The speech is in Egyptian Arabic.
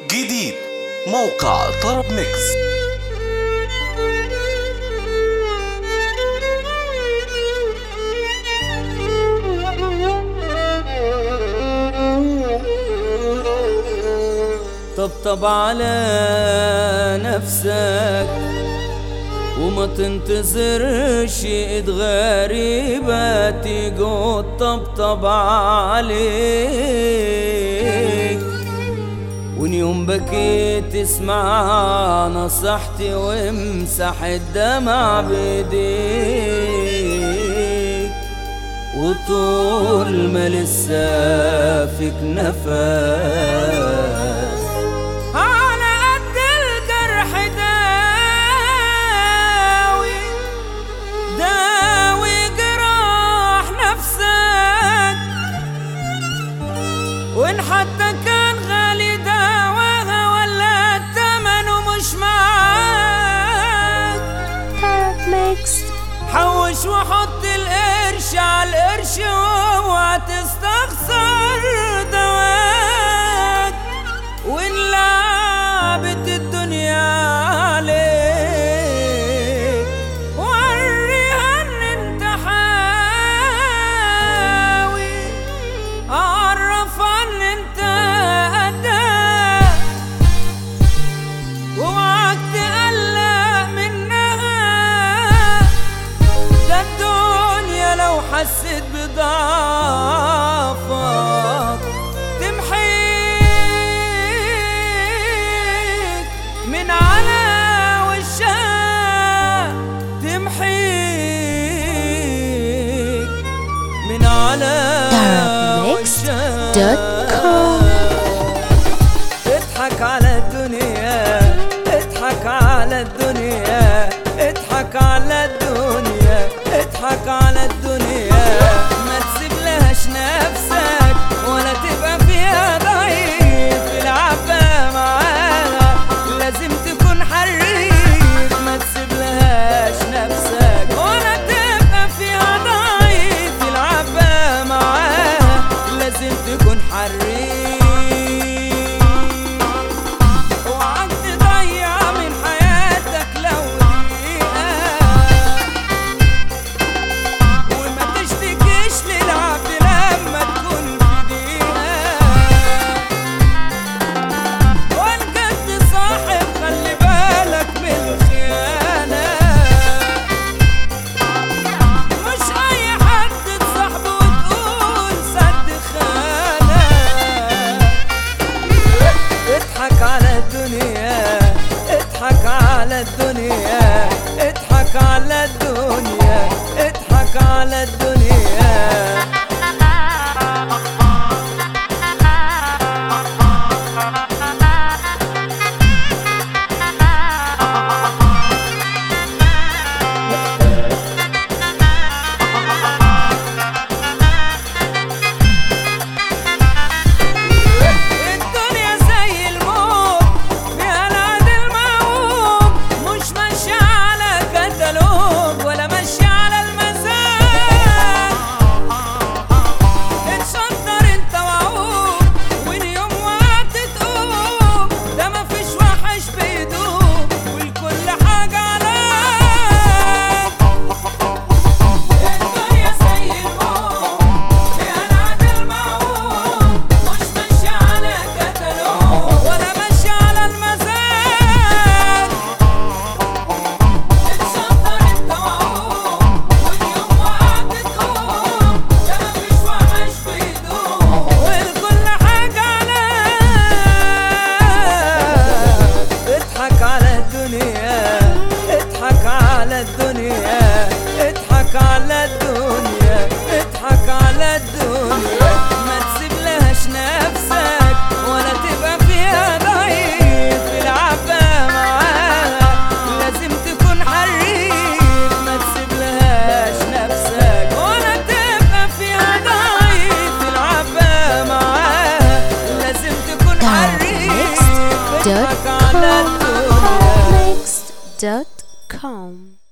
جديد موقع طرب ميكس طبطب على نفسك وما تنتظرش ايد غريبة تيجي وتطبطب عليك وان يوم بكيت اسمع نصيحتي وامسح الدمع بايديك وطول ما لسه فيك نفس على قد الجرح داوي داوي جراح نفسك وان حتى كان غالي دواها ولا التمن مش معاك Tarot Mix. حوش وحط القرش على القرش واوعى تستخسر دواك وان لعبت الدنيا عليك وريها ان انت حاوي عرفها ان انت قدها ووعك تقلق منها ده الدنيا لو حسيت بضعفك تمحيك من على وشها تمحيك من على Tarotmix.com. اضحك على الدنيا اضحك على الدنيا اضحك على الدنيا اضحك على الدنيا ما تسيب لهاش نفسك ولا تبقى فيها ضعيف العبها معاها لازم تكون حريف ما تسيب لهاش نفسك ولا تبقى فيها ضعيف العبها معاها لازم تكون حريف اوعك تضيع من حياتك لو دقيقة وما تشتكيش للعبد لما تكون في دقيقة وان كنت صاحب خلي بالك من الخيانة مش اي حد تصاحبه وتقول سد خانة اضحك على الدنيا اضحك على الدنيا اضحك على الدنيا اضحك على الدنيا الدنيا زي الموت فيها العد الموت مش ماشية على كتالوج ولا ماشية على المزاج اتشطر انت وعوق وان يوم وقعت تقوم ده مفيش وحش بيدوم والكل حاجة عليك الدنيا زي الموت فيها العد الموت مش ماشية على كتالوج ولا ماشية على المزاج اتشطر انت وعوق واليوم وقعت تقوم ده مفيش وحش بيدوم والكل حاجة عليك اضحك على الدنيا اضحك على الدنيا اضحك على الدنيا اضحك على الدنيا ما تسيب لهاش نفسك ولا تبقى فيها ضعيف العبها معاها لازم تكون حريف ما تسيب لهاش نفسك ولا تبقى فيها ضعيف العبها معاها لازم تكون حريف اضحك على الدنيا Tarotmix.com.